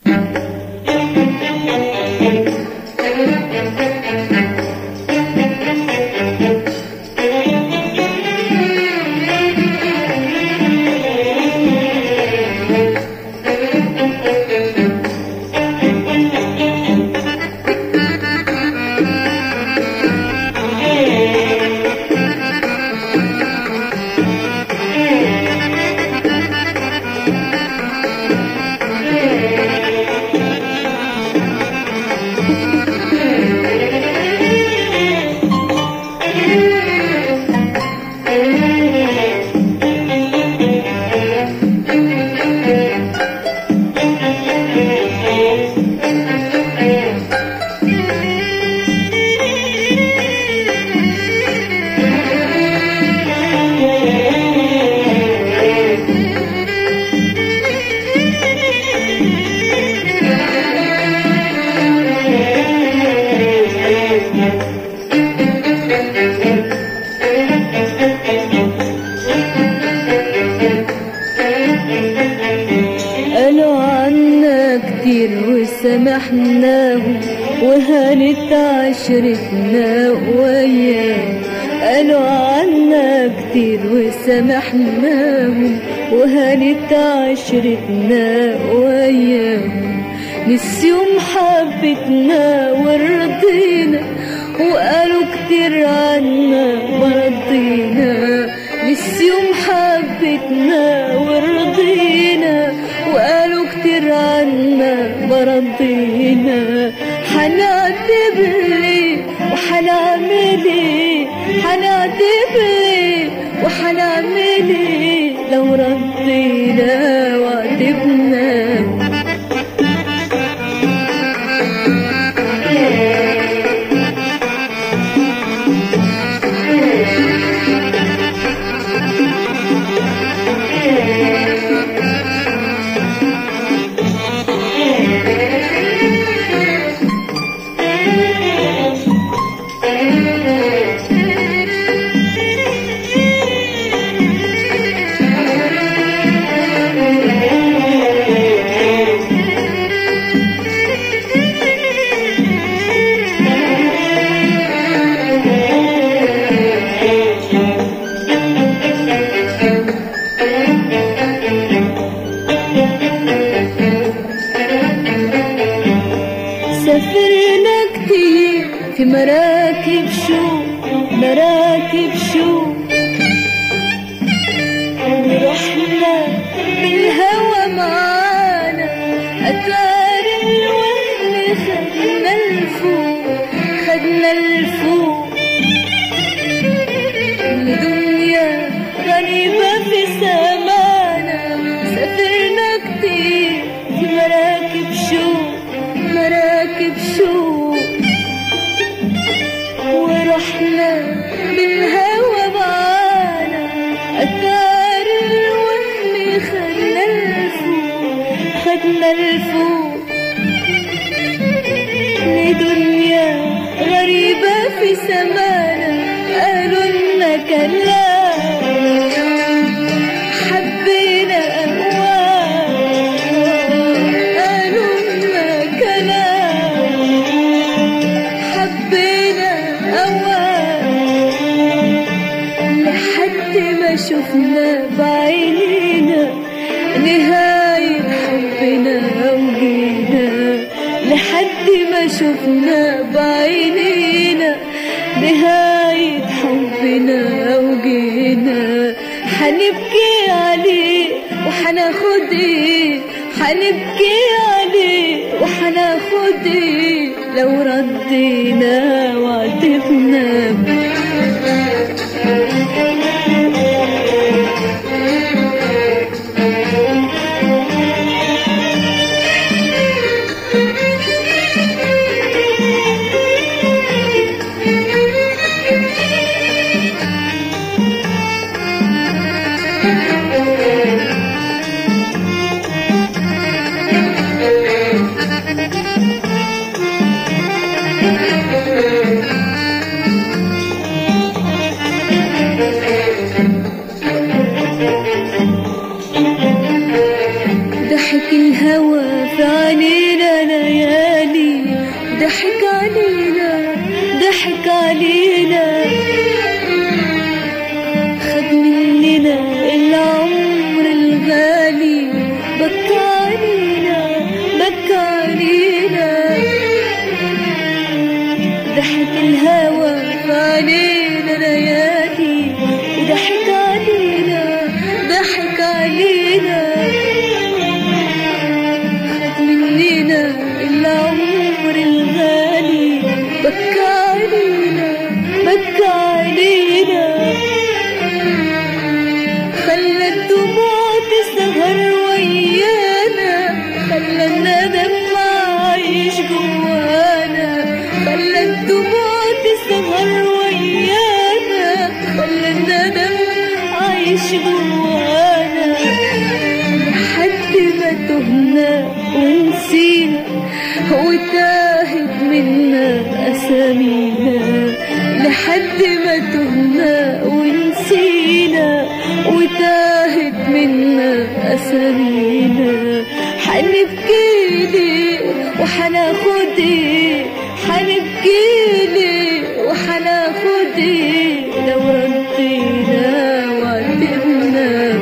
قالوا عنا كتير وسامحناهم وهانت عشرتنا وياهم قالوا عنا كتير وسامحناهم وهانت عشرتنا وياهم نسيوا محبتنا ورضينا وقالوا كتير عنا مرضينا نسيوا محبتنا ورضينا وقالوا كتير عنا مرضينا حنعتب ليه وحنعمل ايه حنعتب ليه وحنعمل ايه لو ردينا وعتبنا سافرنا كتير في مراكب شو مراكب شو رحنا بالهوى معانا أتار الوهم خدنا الفوق خدنا الفوق الدنيا غريبة في سمانا سافرنا كتير في مراكب شوق مراكب شوق ورحنا بالهوى معانا أثار الوهم خدنا الفوق خدنا الفوق لدنيا غريبة في سمانا قالوا لنا كلام حبينا أهواء قالوا لنا كلام حبينا أهواء لحد ما شفنا بعينينا نهاية حبنا وجينا لحد ما شفنا بعينينا نهاية حبنا وجينا حنبكي عليه وحناخد ايه حنبكي عليه وحناخد ايه لو ردينا وعتبنا في عينينا ليالي ضحك علينا ضحك علينا خد مننا العمر الغالي بكى علينا بكى علينا ضحك الهوى في علينا ليالي وضحك علينا ضحك علينا خد مننا العمر الغالي بكى علينا بكى علينا خلى الدموع تسهر ويانا خلى الندم عايش جوانا خلى الدموع تسهر ويانا خلى الندم عايش جوانا لحد ما تهنا ونسينا وتاهت منا أسامينا لحد ما تهنا ونسينا وتاهت منا أسامينا حنبكي ليه وحناخد ايه حنبكي ليه وحناخد ايه لو ردينا وعدنا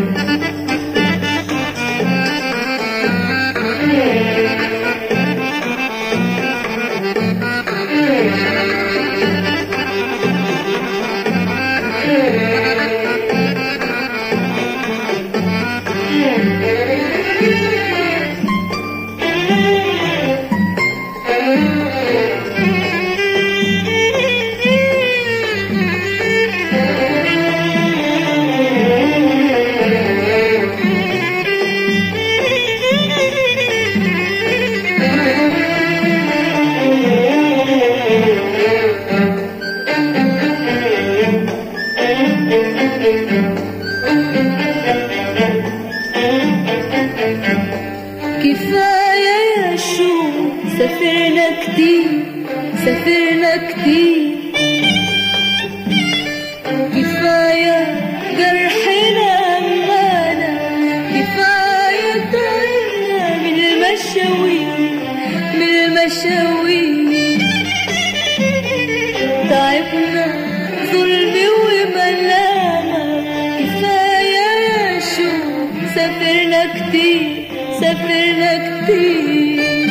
كفاية يا شو سافرنا كتير سافرنا كتير كفاية جرحنا أمانا كفاية تعبنا من المشاوير من المشاوير تعبنا ظلم وملامة كفاية يا شو سافرنا كتير سافرنا كتير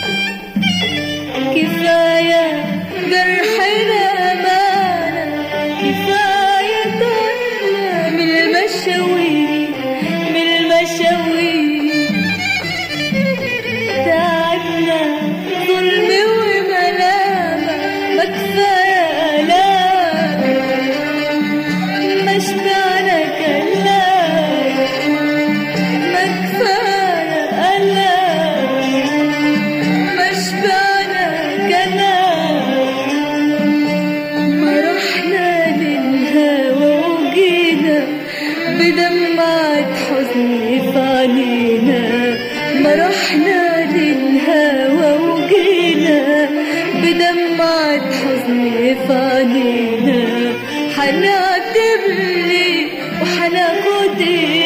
كفاية جرحنا أمانة كفاية تعبنا من المشاوير من المشاوير تعبنا ظلم وملامة ما كفاية آلام ما شبعنا كلام ما كفاية آلام ما شبعنا كلام ما رحنا للهوى وجينا بدمعة حزن في عينينا ما رحنا للهوى وجينا بدمعة حزن في عينينا حنعتب لي وحناخد ايه